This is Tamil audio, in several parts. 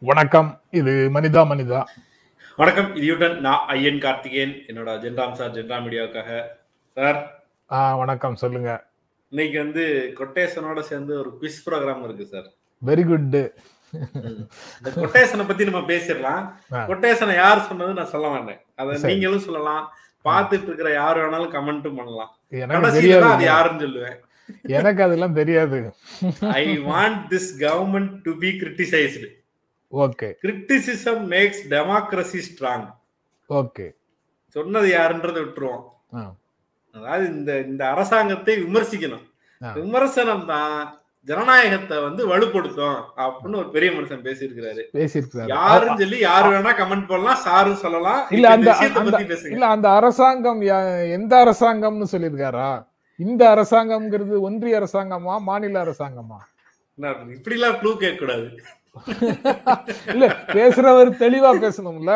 வணக்கம் இது மனிதா மனிதா வணக்கம் இதுடன் நான் ஐயன் கார்த்திகேயன் என்னோட ஜென்ராம் சார் ஜென்ரா மீடியாவுக்காக சார் ஆ வணக்கம் சொல்லுங்க இன்னைக்கு வந்து கொட்டேஷனோட சேர்ந்து ஒரு குவிஸ் ப்ரோக்ராம் இருக்கு சார் வெரி குட் இந்த கொட்டேஷனை பத்தி நம்ம பேசிடலாம் ஆ. கொட்டேஷனை யார் சொன்னது நான் சொல்ல மாட்டேன் அதை சரி. நீங்களும் சொல்லலாம் பார்த்துட்டு இருக்கிற யார் வேணாலும் கமெண்ட்டும் பண்ணலாம் எனக்கு கடைசியில தான் அது தெரியாது யாருன்னு சொல்லுவேன் எனக்கு அதெல்லாம் தெரியாது I want this government to be criticised okay criticism makes democracy strong okay சொன்னது யாருன்றதை விட்டுருவோம் ஆ. அதாவது இந்த இந்த அரசாங்கத்தை விமர்சிக்கணும் ஆ. விமர்சனம் தான் ஜனநாயகத்தை வந்து வலுப்படுத்தும் அப்படின்னு ஒரு பெரிய மனுஷன் பேசியிருக்கிறாரு பேசியிருக்காரு யாருன்னு சொல்லி யாரு வேணா கமெண்ட் பண்ணலாம் சாரும் சொல்லலாம் இல்ல, இப்ப இந்த அந்த- விஷயத்தை அந்த- பத்தி பேசுங்க இல்ல அந்த அரசாங்கம் யா- எந்த அரசாங்கம்னு சொல்லியிருக்காரா இந்த அரசாங்கம்ங்கிறது ஒன்றிய அரசாங்கமா மாநில அரசாங்கமா என்ன, இப்படி எல்லாம் க்ளூ கேட்க கூடாது இல்ல பேசுறவர் தெளிவா பேசணும்ல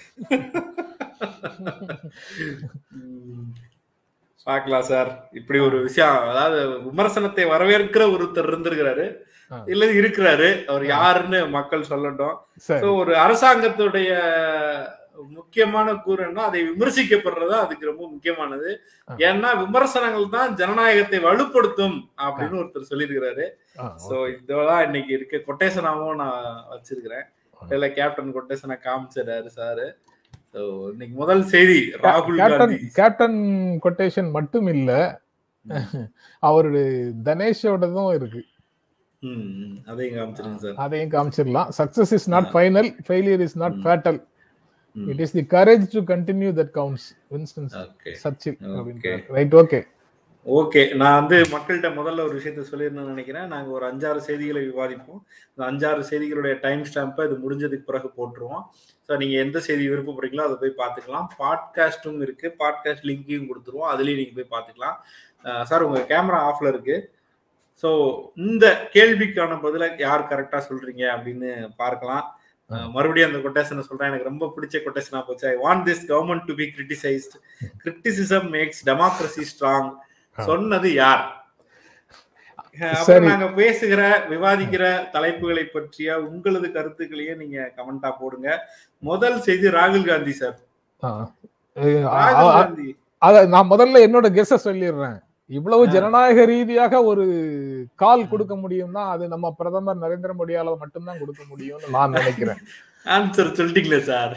உம், பார்க்கலாம் சார் இப்படி ஒரு விஷயம் அதாவது விமர்சனத்தை வரவேற்கிற ஒருத்தர் இருந்திருக்கிறாரு ஆ. இல்ல இருக்கிறாரு அவர் யாருன்னு மக்கள் சொல்லட்டும் சரி So, ஒரு அரசாங்கத்துடைய முக்கியமான கூறு என்ன அதை விமர்சிக்கப்படுறது அதுக்கு ரொம்ப முக்கியமானது ஆ. ஏன்னா விமர்சனங்கள் தான் ஜனநாயகத்தை வலுப்படுத்தும் அப்படின்னு ஒருத்தர் சொல்லியிருக்கிறாரு ஆ, சோ இதெல்லாம் இன்னைக்கு இருக்க கொட்டேஷனாவும் நான் வச்சிருக்கிறேன் இல்ல கேப்டன் கொட்டேஷனை காமிச்சிடாரு சாரு சோ இன்னைக்கு முதல் செய்தி ராகுல் கேப்டன் காந்தி கேப்டன் கொட்டேஷன் மட்டும் இல்ல அவருடைய தனேஷோடதும் இருக்கு ம், ம், அதையும் காமிச்சிருங்க சார் அதையும் காமிச்சிடலாம் success is not final failure is not ம். ஃபேட்டல் ம். It is the courage to continue that counts Winston okay Churchill Okay. Right okay okay நான் வந்து மக்கள்கிட்ட முதல்ல ஒரு விஷயத்த சொல்லியிருந்தேன்னு நினைக்கிறேன் நாங்கள் ஒரு அஞ்சாறு செய்திகளை விவாதிப்போம் இந்த அஞ்சாறு செய்திகளுடைய டைம் ஸ்டாம்பை இது முடிஞ்சதுக்கு பிறகு போட்டுருவோம் ஸோ நீங்கள் எந்த செய்தி விருப்பப்படுறீங்களோ அதை போய் பார்த்துக்கலாம் பாட்காஸ்ட்டும் இருக்குது பாட்காஸ்ட் லிங்கையும் கொடுத்துருவோம் அதுலேயும் நீங்கள் போய் பார்த்துக்கலாம் சார் உங்கள் கேமரா ஆஃப்ல இருக்கு ஸோ இந்த கேள்விக்கான பதிலை யார் கரெக்டாக சொல்றீங்க அப்படின்னு பார்க்கலாம் அஹ், மறுபடியும் அந்த கொட்டேஷனை சொல்றேன் எனக்கு ரொம்ப பிடிச்ச கொட்டேஷனா போச்சு I want this government to be criticised criticism makes democracy strong சொன்னது யார் அஹ் அப்புறம் சரி. நாங்க பேசுகிற விவாதிக்கிற தலைப்புகளை பற்றிய உங்களது கருத்துக்களையே நீங்க கமெண்டா போடுங்க முதல் செய்தி ராகுல் காந்தி சார் ராகுல் காந்தி அத நான் முதல்ல என்னோட கெஸ்ஸ சொல்லிடுறேன் இவ்வளவு ஆ. ஜனநாயக ரீதியாக ஒரு கால் கொடுக்க முடியும்னா அது நம்ம பிரதமர் நரேந்திர மோடியால மட்டும்தான் கொடுக்க முடியும்னு நான் நினைக்கிறேன் ஆன்சர் சொல்லிட்டீங்களே சார்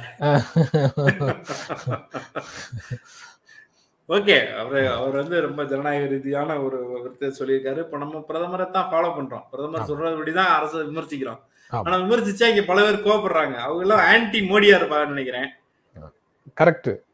ஓகே அவர் அவர் வந்து ரொம்ப ஜனநாயக ரீதியான ஒரு விருத்தை சொல்லியிருக்காரு இப்ப நம்ம பிரதமரை தான் ஃபாலோ பண்றோம் பிரதமர் சொல்றபடி தான் அரசை விமர்சிக்கிறோம் ஆமா. ஆனா விமர்சிச்சா இங்க பல பேர் கோவப்படுறாங்க அவங்க எல்லாம் ஆன்டி மோடியா இருப்பாங்கன்னு நினைக்கிறேன் கரெக்ட்